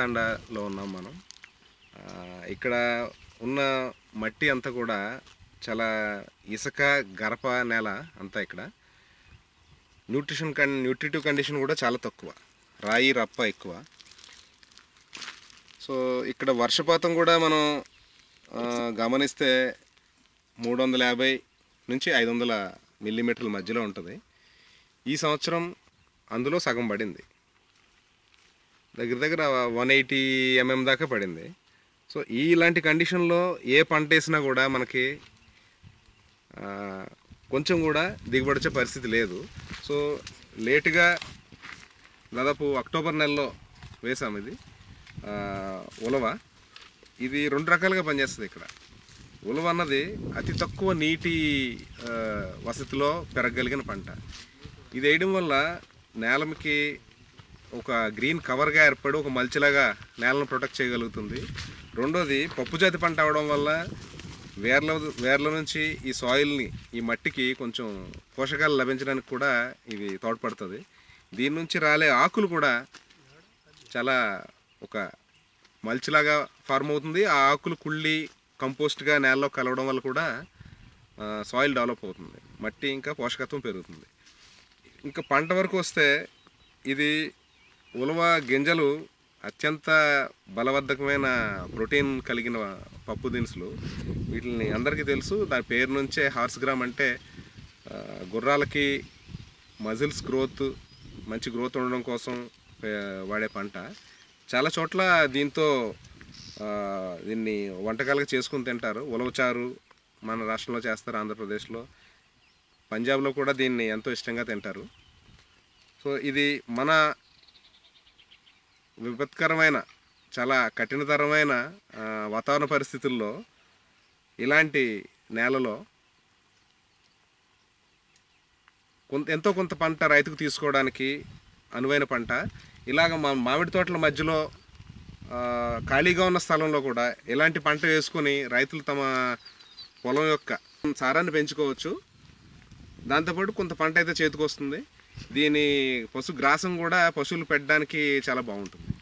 తాండాలో ఉన్నాం మనం ఆ, ఇక్కడ ఉన్న మట్టి అంతా కూడా చాలా ఇసుక గరప నేల అంతా ఇక్కడ న్యూట్రిషన్ కన్ న్యూట్రిటివ్ కండిషన్ కూడా చాలా తక్కువ రాయి రప్ప ఎక్కువ సో ఇక్కడ వర్షపాతం కూడా మనం ఆ, గమనిస్తే మూడు వందల యాభై నుంచి ఐదు వందల మిల్లీమీటర్ల మధ్యలో ఉంటుంది ఈ సంవత్సరం అందులో సగం పడింది దగ్గర దగ్గర వన్ ఎయిటీ ఎంఎం దాకా పడింది సో ఈ ఇలాంటి కండిషన్లో ఏ పంట వేసినా కూడా మనకి ఆ, కొంచెం కూడా దిగుబడి వచ్చే పరిస్థితి లేదు సో లేటుగా దాదాపు అక్టోబర్ నెలలో వేసాం ఇది ఆ, ఉలవ ఇది రెండు రకాలుగా పనిచేస్తుంది ఇక్కడ ఉలవ అన్నది అతి తక్కువ నీటి ఆ, వసతిలో పెరగగలిగిన పంట ఇది వేయడం వల్ల నేలకి ఒక గ్రీన్ కవర్గా ఏర్పడి ఒక మల్చిలాగా నేలను ప్రొటెక్ట్ చేయగలుగుతుంది రెండోది పప్పు జాతి పంట అవడం వల్ల వేర్ల వేర్ల నుంచి ఈ సాయిల్ని ఈ మట్టికి కొంచెం పోషకాలు లభించడానికి కూడా ఇది తోడ్పడుతుంది దీని నుంచి రాలే ఆకులు కూడా చాలా ఒక మల్చిలాగా ఫార్మ్ అవుతుంది ఆ ఆకులు కుళ్ళి కంపోస్ట్గా నేలలో కలవడం వల్ల కూడా సాయిల్ డెవలప్ అవుతుంది మట్టి ఇంకా పోషకత్వం పెరుగుతుంది ఇంకా పంట వరకు వస్తే ఇది ఉలవ గింజలు అత్యంత బలవర్ధకమైన ప్రోటీన్ కలిగిన పప్పు దినుసులు వీటిని అందరికీ తెలుసు దాని పేరు నుంచే హార్స్ గ్రామ్ అంటే ఆ, గుర్రాలకి మజిల్స్ గ్రోత్ మంచి గ్రోత్ ఉండడం కోసం ఆ, వాడే పంట చాలా చోట్ల దీంతో ఆ, దీన్ని వంటకాలుగా చేసుకుని తింటారు ఉలవచారు మన రాష్ట్రంలో చేస్తారు ఆంధ్రప్రదేశ్లో పంజాబ్లో కూడా దీన్ని ఎంతో ఇష్టంగా తింటారు సో ఇది మన విపత్కరమైన చాలా కఠినతరమైన ఆ, వాతావరణ పరిస్థితుల్లో ఇలాంటి నేలలో కొంత ఎంతో కొంత పంట రైతుకు తీసుకోవడానికి అనువైన పంట ఇలాగ మా మామిడి తోటల మధ్యలో ఆ, ఖాళీగా ఉన్న స్థలంలో కూడా ఇలాంటి పంట వేసుకొని రైతులు తమ పొలం యొక్క సారాన్ని పెంచుకోవచ్చు దాంతోపాటు కొంత పంట అయితే చేతికి వస్తుంది దీని పశు గ్రాసం కూడా పశువులు పెట్టడానికి చాలా బాగుంటుంది